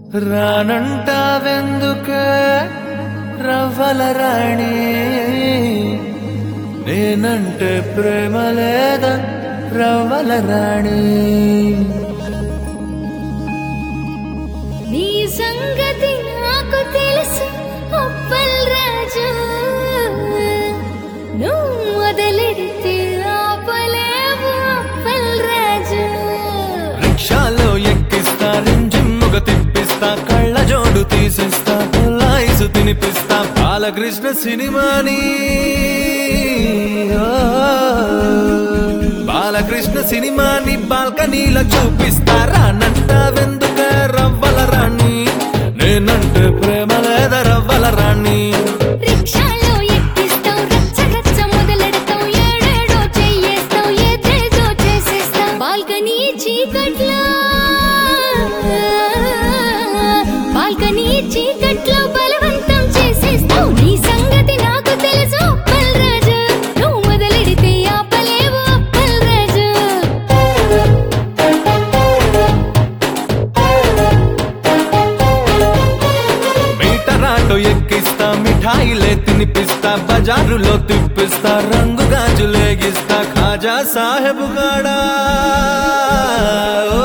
రానంటావెందుకే రవ్వల రాణి నేనంటే ప్రేమ లేదా రవ్వల రాణి నీ సంగతి నాకు తెలుసు అప్పల్ రాజు నువ్వు మొదలెడితే ఆపలేవు అప్పల్ రాజు రిక్షాలో ఎక్కిస్తా రింజిమ్ముగ తిప్పిస్తా కళ్ళ జోడు తీసిస్తా పుల్లాయిసు తినిపిస్తా బాలకృష్ణ సినిమాని ఓ, బాలకృష్ణ సినిమాని బాల్కనీలో చూపిస్తా రానంటావెందుక రవ్వల రాణి నేనంటే ప్రేమ లేదా రవ్వల రాణి రిక్షాలో ఎక్కిస్తావు రచ్చ రచ్చ మొదలెడతావు ఏడేడో చెయ్యేస్తావు ఏదేదో చేసేస్తావు బాల్కనీ చీకట్లో బాల్కనీ చీకట్లో బలవంతం చేసేస్తావు నీ సంగతి నాకు తెలుసు అప్పల్ రాజు నువ్వు మొదలెడితే ఆపలేవు అప్పల్ రాజు మీటరాటో ఎక్కిస్తా మిఠాయిలే తినిపిస్తా బజారులో తిప్పిస్తా రంగు గాజులేగిస్తా ఖాజా సాహెబు గాడా ఓ,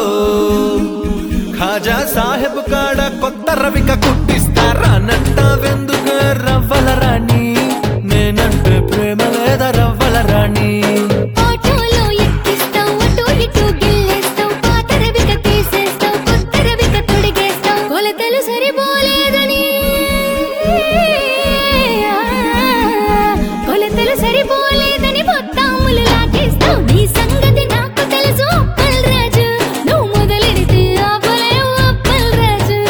ఖాజా సాహెబు కాడ కొత్త రవిక కుట్టిస్తా రానంటావెందుకు రవ్వల రాణి నేనంటే ప్రేమ లేదా రవ్వల రాణి ఆటోలో ఎక్కిస్తావు అటు ఇటు గిల్లేస్తావు పాత రవిక తీసేస్తావు కొత్త రవిక తొడిగేస్తావు కొలతలు సరిపోలేదని కొలతలు సరిపోలేదని బొత్తాములు లాగేస్తావు నీ సంగతి నాకు తెలుసు అప్పల్ రాజు నువ్వు మొదలెడితే ఆపలేవు అప్పల్ రాజు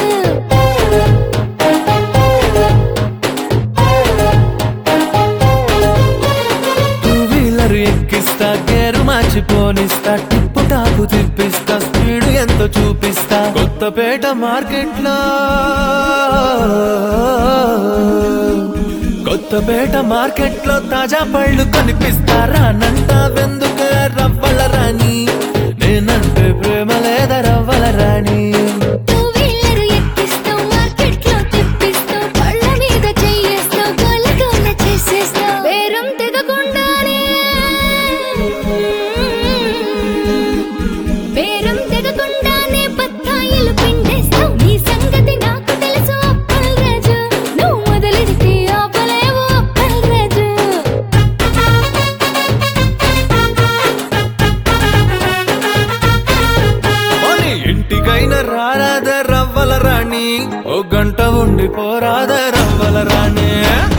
టూ వీలర్ ఎక్కిస్తా గేరు మార్చిపోనిస్తా టిప్పు టాపు తిప్పిస్తా స్పీడ్ ఎంతో చూపిస్తా కొత్తపేట మార్కెట్ లో కొత్తపేట మార్కెట్ లో తాజా పళ్ళు కనిపిస్తారా నంటావెందుక రవ్వల రాణి నేనంటే ప్రేమ లేదా రవ్వల రాణి టూ వీలర్ ఎక్కిస్తావు మార్కెట్లో తిప్పిస్తావు పళ్ళ మీద చెయ్యేస్తావు గోల గోల చేసేస్తావు బేరం తెగకుండానే బేరం తెగకుండానే బత్తాయిలు పిండేస్తావు నీ సంగతి నాకు తెలుసు అప్పల్ రాజు నువ్వు మొదలెడితే ఆపలేవు అప్పల్ రాజు పోనీ ఇంటికైనా రారాద రవ్వల రాణి ఓ గంట ఉండి పోరాద రవ్వల రాణి